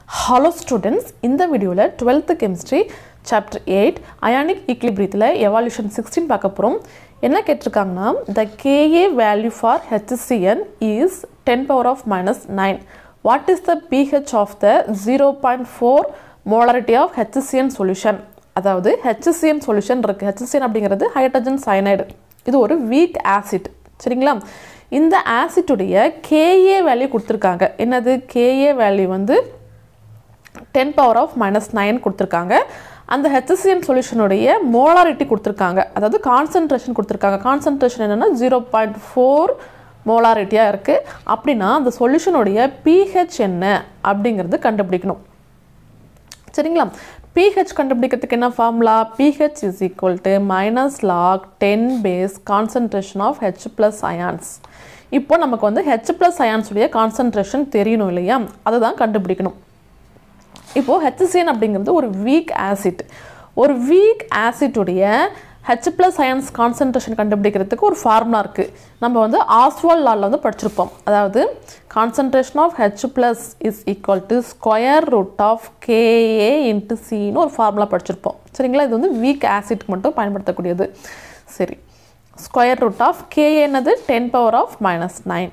hello students இந்த வீடியோவில் twelfth chemistry chapter eight ionic ஈக்லிபிரியத்தில் எவால்யூஷன் சிக்ஸ்டீன் பார்க்க போகிறோம் என்ன கேட்டிருக்காங்கன்னா the Ka value for HCN is ten power of minus nine what is the pH of the zero point four molarity of HCN solution அதாவது HCN solution இருக்குது HCN அப்படிங்கிறது hydrogen cyanide இது ஒரு weak acid சரிங்களா இந்த ஆசிட்டுடைய K A value கொடுத்துருக்காங்க என்னது Ka value வந்து ten power of minus nine கொடுத்துருக்காங்க அந்த ஹெச்சிசிஎன் சொல்யூஷனுடைய மோலாரிட்டி கொடுத்துருக்காங்க அதாவது கான்சன்ட்ரேஷன் கொடுத்துருக்காங்க கான்சன்ட்ரேஷன் என்னென்னா ஜீரோ பாயிண்ட் ஃபோர் மோலாரிட்டியாக இருக்குது அப்படின்னா அந்த சொல்யூஷனுடைய பிஹெச் என்ன அப்படிங்கிறது கண்டுபிடிக்கணும் சரிங்களா பிஹெச் கண்டுபிடிக்கிறதுக்கு என்ன formula pH is equal to minus log ten base concentration of H plus ions இப்போ நமக்கு வந்து ஹெச் ப்ளஸ் அயான்ஸுடைய கான்சன்ட்ரேஷன் தெரியணும் இல்லையா அதை தான் கண்டுபிடிக்கணும் இப்போது ஹெச்சிசிஎன் அப்படிங்கிறது ஒரு வீக் ஆசிட் ஒரு வீக் ஆசிட்டுடைய ஹெச் ப்ளஸ் அயன்ஸ் கான்சன்ட்ரேஷன் கண்டுபிடிக்கிறதுக்கு ஒரு ஃபார்முலா இருக்குது நம்ம வந்து ஆஸ்வால் லாவில் வந்து படிச்சிருப்போம் அதாவது concentration of H plus is equal to square root of Ka into சின்னு ஒரு ஃபார்முலா படிச்சிருப்போம் சரிங்களா இது வந்து வீக் ஆசிட்க்கு மட்டும் பயன்படுத்தக்கூடியது சரி ஸ்கொயர் ரூட் ஆஃப் கேஏ என்னது ten power of minus nine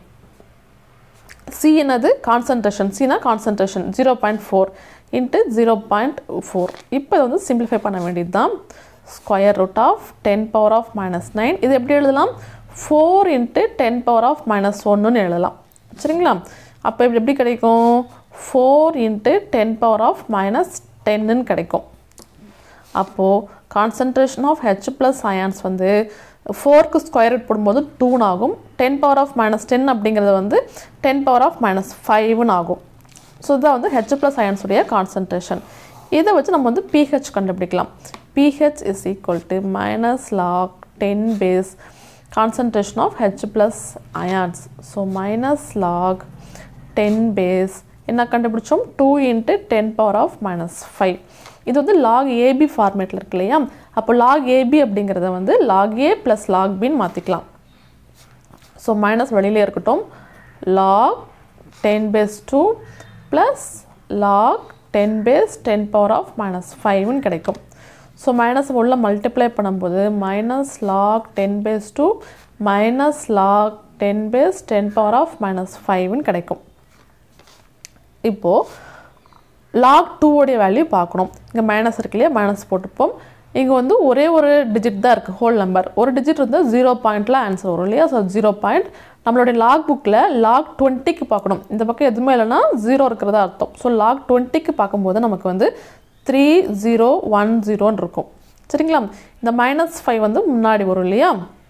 C என்னது கான்சன்ட்ரேஷன் சினா concentration zero point four into zero point four இப்போ இதை வந்து சிம்பிளிஃபை பண்ண வேண்டியது தான் square root of ten power of minus nine இது எப்படி எழுதலாம் four into ten power of minus ஒன்றுன்னு எழுதலாம் சரிங்களா அப்போ இப்படி எப்படி கிடைக்கும் four into ten power of minus டென்னுன்னு கிடைக்கும் அப்போது concentration of H plus ions வந்து ஃபோர்க்கு ஸ்கொயர் ரூட் போடும்போது டூன் ஆகும் ten power of minus ten அப்படிங்கிறது வந்து டென் பவர் ஆஃப் மைனஸ் ஃபைவ்னு ஆகும் ஸோ இதுதான் வந்து ஹெச் ப்ளஸ் அயான்ஸுடைய கான்சன்ட்ரேஷன் இதை வச்சு நம்ம வந்து பிஹெச் கண்டுபிடிக்கலாம் pH is equal to minus log ten base concentration of H plus ions so minus log ten base என்ன கண்டுபிடிச்சோம் two into ten power of minus five இது வந்து லாக் ஏபி ஃபார்மேட்டில் இருக்கு இல்லையா அப்போ லாக் ஏபி அப்படிங்கிறத வந்து லாக் ஏ ப்ளஸ் லாக் பின்னு மாற்றிக்கலாம் ஸோ மைனஸ் வெளியிலே இருக்கட்டும் log ten base two plus log ten base ten power of minus ஃபைவ்னு கிடைக்கும் ஸோ மைனஸ் உள்ள மல்டிப்ளை பண்ணும்போது minus log ten base two minus log ten base ten power of minus ஃபைவ்னு கிடைக்கும் இப்போது லாக் டூவோடைய வேல்யூ பார்க்கணும் இங்கே மைனஸ் இருக்கு இல்லையா மைனஸ் போட்டுப்போம் இங்கே வந்து ஒரே ஒரு டிஜிட் தான் இருக்குது ஹோல் நம்பர் ஒரு டிஜிட் இருந்தால் ஜீரோ பாயிண்டில் ஆன்சர் வரும் இல்லையா ஸோ ஜீரோ பாயிண்ட் நம்மளுடைய லாக் புக்கில் லாக் டுவெண்ட்டிக்கு பார்க்கணும் இந்த பக்கம் எதுவுமே இல்லைன்னா ஜீரோ இருக்கிறதா அர்த்தம் ஸோ லாக் டுவெண்ட்டிக்கு பார்க்கும்போது நமக்கு வந்து த்ரீ ஜீரோ ஒன் ஜீரோன்னு இருக்கும் சரிங்களா இந்த மைனஸ் ஃபைவ் வந்து முன்னாடி வரும் இல்லையா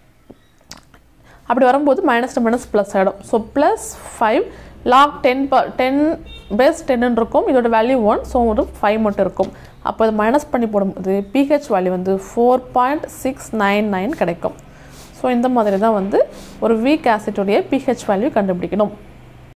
அப்படி வரும்போது மைனஸ் மைனஸ் ப்ளஸ் ஆகிடும் so plus five log ten ப டென் பேஸ் டென்னு இருக்கும் இதோட வேல்யூ ஒன் ஸோ ஒரு ஃபைவ் மட்டும் இருக்கும் அப்போ இது மைனஸ் பண்ணி போடும்போது பிஹெச் வேல்யூ வந்து four point six nine nine கிடைக்கும் ஸோ இந்த மாதிரி தான் வந்து ஒரு வீக் ஆசிட்டுடைய பிஹெச் வேல்யூ கண்டுபிடிக்கணும்